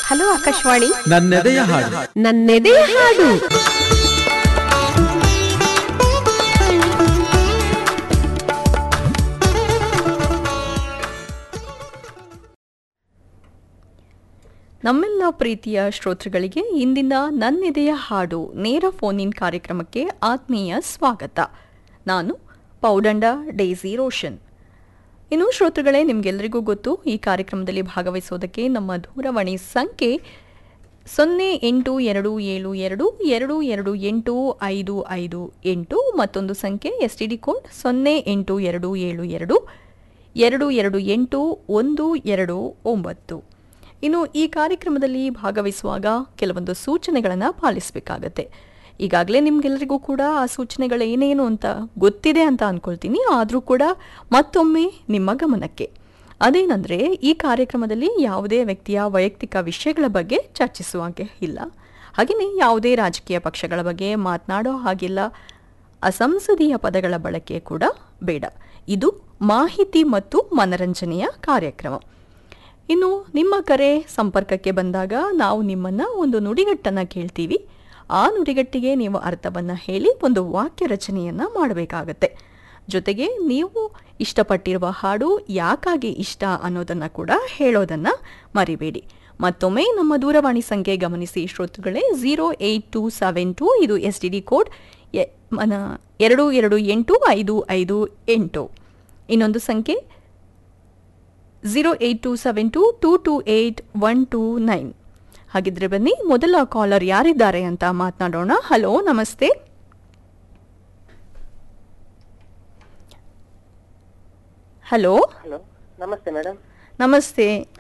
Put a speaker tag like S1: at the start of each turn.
S1: hello Akashvani
S2: ನನ್ನೆದೆಯ ಹಾಡು
S1: ನನ್ನೆದೆಯ ಹಾಡು ನಮ್ಮೆಲ್ಲ ಪ್ರೀತಿಯ ಶ್ರೋತೃಗಳಿಗೆ ಇಂದಿನ ನನ್ನೆದೆಯ ಹಾಡು ನೇರ ಫೋನ್ ಇನ್ ಕಾರ್ಯಕ್ರಮಕ್ಕೆ ಆತ್ಮೀಯ ಸ್ವಾಗತ ನಾನು ಪೌಡಂಡ ಡೇಸಿ ರೋಷನ್ ಇನ್ನು ಶ್ರೋತೃಗಳೇ ನಿಮಗೆಲ್ಲರಿಗೂ ಗೊತ್ತು ಈ ಕಾರ್ಯಕ್ರಮದಲ್ಲಿ ಭಾಗವಹಿಸೋದಕ್ಕೆ ನಮ್ಮ ದೂರವಾಣಿ ಸಂಖ್ಯೆ ಸೊನ್ನೆ ಎಂಟು ಎರಡು ಏಳು ಎರಡು ಎರಡು ಎರಡು ಎಂಟು ಐದು ಐದು ಎಂಟು ಮತ್ತೊಂದು ಸಂಖ್ಯೆ ಎಸ್ ಟಿ ಡಿ ಕೋಡ್ ಸೊನ್ನೆ ಎಂಟು ಎರಡು ಏಳು ಎರಡು ಎರಡು ಎರಡು ಎಂಟು ಒಂದು ಎರಡು ಒಂಬತ್ತು ಇನ್ನು ಈ ಕಾರ್ಯಕ್ರಮದಲ್ಲಿ ಭಾಗವಹಿಸುವಾಗ ಕೆಲವೊಂದು ಸೂಚನೆಗಳನ್ನು ಪಾಲಿಸಬೇಕಾಗತ್ತೆ ಈಗಾಗಲೇ ನಿಮ್ಗೆಲ್ಲರಿಗೂ ಕೂಡ ಆ ಸೂಚನೆಗಳೇನೇನು ಅಂತ ಗೊತ್ತಿದೆ ಅಂತ ಅಂದ್ಕೊಳ್ತೀನಿ ಆದರೂ ಕೂಡ ಮತ್ತೊಮ್ಮೆ ನಿಮ್ಮ ಗಮನಕ್ಕೆ ಅದೇನೆಂದರೆ ಈ ಕಾರ್ಯಕ್ರಮದಲ್ಲಿ ಯಾವುದೇ ವ್ಯಕ್ತಿಯ ವೈಯಕ್ತಿಕ ವಿಷಯಗಳ ಬಗ್ಗೆ ಚರ್ಚಿಸುವಾಗೆ ಇಲ್ಲ ಹಾಗೆಯೇ ಯಾವುದೇ ರಾಜಕೀಯ ಪಕ್ಷಗಳ ಬಗ್ಗೆ ಮಾತನಾಡೋ ಹಾಗಿಲ್ಲ ಅಸಂಸದೀಯ ಪದಗಳ ಬಳಕೆ ಕೂಡ ಬೇಡ ಇದು ಮಾಹಿತಿ ಮತ್ತು ಮನರಂಜನೆಯ ಕಾರ್ಯಕ್ರಮ ಇನ್ನು ನಿಮ್ಮ ಕರೆ ಸಂಪರ್ಕಕ್ಕೆ ಬಂದಾಗ ನಾವು ನಿಮ್ಮನ್ನು ಒಂದು ನುಡಿಗಟ್ಟನ್ನು ಕೇಳ್ತೀವಿ ಆ ನುಡಿಗಟ್ಟಿಗೆ ನೀವು ಅರ್ಥವನ್ನು ಹೇಳಿ ಒಂದು ವಾಕ್ಯ ರಚನೆಯನ್ನು ಮಾಡಬೇಕಾಗತ್ತೆ ಜೊತೆಗೆ ನೀವು ಇಷ್ಟಪಟ್ಟಿರುವ ಹಾಡು ಯಾಕಾಗಿ ಇಷ್ಟ ಅನ್ನೋದನ್ನು ಕೂಡ ಹೇಳೋದನ್ನು ಮರಿಬೇಡಿ ಮತ್ತೊಮ್ಮೆ ನಮ್ಮ ದೂರವಾಣಿ ಸಂಖ್ಯೆ ಗಮನಿಸಿ ಶ್ರೋತೃಗಳೇ zero eight two seven two ಇದು ಎಸ್ ಡಿ ಡಿ ಕೋಡ್ ಎ- ಮನ ಎರಡು ಎರಡು ಎಂಟು ಐದು ಐದು ಎಂಟು ಇನ್ನೊಂದು ಸಂಖ್ಯೆ zero eight two seven two two two eight one two nine ಹಾಗಿದ್ರೆ ಬನ್ನಿ ಮೊದಲ ಕಾಲರ್ ಯಾರಿದ್ದಾರೆ ಅಂತ ಮಾತನಾಡೋಣ ಹಲೋ ನಮಸ್ತೆ ಹಲೋ
S3: ಹಲೋ ನಮಸ್ತೆ ಮೇಡಮ್
S1: ನಮಸ್ತೆ